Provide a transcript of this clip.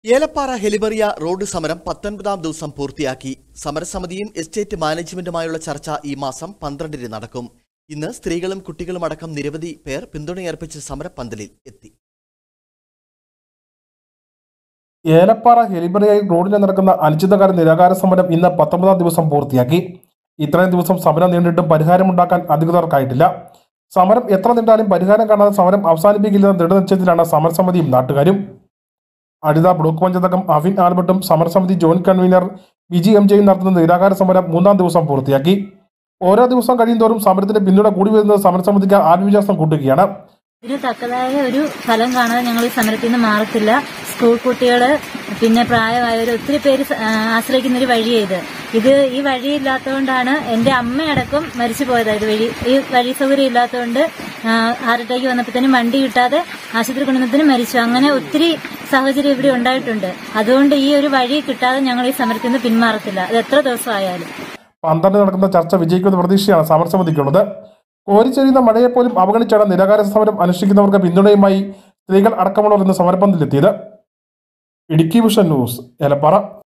Elappara ഹെലിബറിയ road സമരം പത്തൊൻപതാം ദിവസം പൂർത്തിയാക്കി സമരസമിതിയും എസ്റ്റേറ്റ് മാനേജ്മെന്റുമായുള്ള ചർച്ച ഈ മാസം പന്ത്രണ്ടിന് നടക്കും ഇന്ന് സ്ത്രീകളും കുട്ടികളും അടക്കം നിരവധി പേർ പിന്തുണയർപ്പിച്ച് സമരപ്പന്തലിൽ എത്തി ഏലപ്പാറ ഹെലിബറിയായി റോഡിൽ നടക്കുന്ന അനിശ്ചിതകാല നിരാകാര സമരം ഇന്ന് പത്തൊമ്പതാം ദിവസം പൂർത്തിയാക്കി ഇത്രയും ദിവസം സമരം നീണ്ടിട്ടും പരിഹാരമുണ്ടാക്കാൻ അധികൃതർക്കായിട്ടില്ല സമരം എത്ര നീണ്ടാലും പരിഹാരം കാണാതെ സമരം അവസാനിപ്പിക്കില്ലെന്ന ദൃഢനിശ്ചയത്തിലാണ് സമരസമിതിയും നാട്ടുകാരും അടിത ബ്ലോക്ക് പഞ്ചായത്ത് അംഗം അവിൻ ആൽബർട്ടും സമരസമിതി ജോയിന്റ് കൺവീനർ വിജി എം ജെയും നടത്തുന്ന നിരാകാര സമരം മൂന്നാം ദിവസം പൂർത്തിയാക്കി ഓരോ ദിവസം കഴിയുന്തോറും സമരത്തിന്റെ പിന്തുണ കൂടി വരുന്നത് സമരസമിതിക്ക് ആത്മവിശ്വാസം കൂട്ടുകയാണ് ഇതിന് തക്കതായ ഒരു ഫലം കാണാതെ ഞങ്ങൾ ഈ സമരത്തിൽ നിന്ന് മാറത്തില്ല സ്കൂൾ കുട്ടികള് പിന്നെ പ്രായമായവർ ഒത്തിരി പേര് സ- ആ, ആശ്രയിക്കുന്ന ഒരു വഴിയാ ഇത് ഇത് ഈ വഴി ഇല്ലാത്തതുകൊണ്ടാണ് എന്റെ അമ്മയടക്കം മരിച്ചു പോയത് ഇത് വഴി ഈ വഴി സൗകര്യം ഇല്ലാത്തതുകൊണ്ട് ഹാർട്ട് അറ്റാക്ക് വന്നപ്പോഴത്തേനും വണ്ടി കിട്ടാതെ ആശുപത്രി കൊണ്ടുവന്നതിന് മരിച്ചു അങ്ങനെ ഒത്തിരി സാഹചര്യം ഇവിടെ ഉണ്ടായിട്ടുണ്ട് അതുകൊണ്ട് ഈ ഒരു വഴി കിട്ടാതെ ഞങ്ങൾ ഈ സമരത്തിൽ നിന്ന് പിന്മാറത്തില്ല അത് എത്ര ദിവസം ആയാലും പന്ത്രണ്ട് നടക്കുന്ന ചർച്ച വിജയിക്കുന്ന പ്രതീക്ഷയാണ് സമരസമിതിക്കുള്ളത് കോരിച്ചെരിയുന്ന മഴയെപ്പോലും അവഗണിച്ചാണ് നിരാകാര സമരം അനുഷ്ഠിക്കുന്നവർക്ക് പിന്തുണയുമായി സ്ത്രീകൾ അടക്കമുള്ളവർ ഇന്ന് സമരപ്പന്തലെത്തിയത് ഇടുക്കി വിഷൻ ന്യൂസ് ഏലപ്പാറ